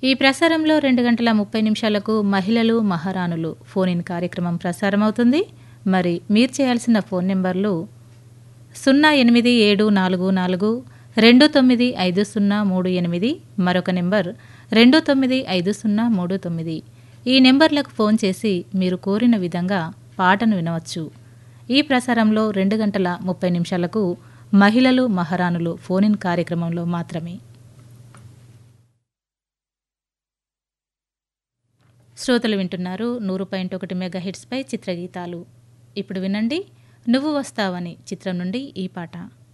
ఈ ప్రసారంలో రెండు గంటల ముప్పై నిమిషాలకు మహిళలు మహారాణులు ఫోన్ ఇన్ కార్యక్రమం ప్రసారమవుతుంది మరి మీరు చేయాల్సిన ఫోన్ నెంబర్లు సున్నా ఎనిమిది ఏడు నాలుగు నాలుగు రెండు తొమ్మిది ఐదు సున్నా మూడు ఎనిమిది మరొక నెంబర్ రెండు తొమ్మిది ఐదు సున్నా మూడు తొమ్మిది ఈ నెంబర్లకు ఫోన్ చేసి మీరు కోరిన విధంగా పాటను వినవచ్చు ఈ ప్రసారంలో రెండు గంటల ముప్పై నిమిషాలకు మహిళలు మహారాణులు ఫోన్ ఇన్ కార్యక్రమంలో మాత్రమే శ్రోతలు వింటున్నారు నూరు పాయింట్ ఒకటి మెగా హిట్స్పై చిత్రగీతాలు ఇప్పుడు వినండి నువ్వు వస్తావని చిత్రం నుండి ఈ పాట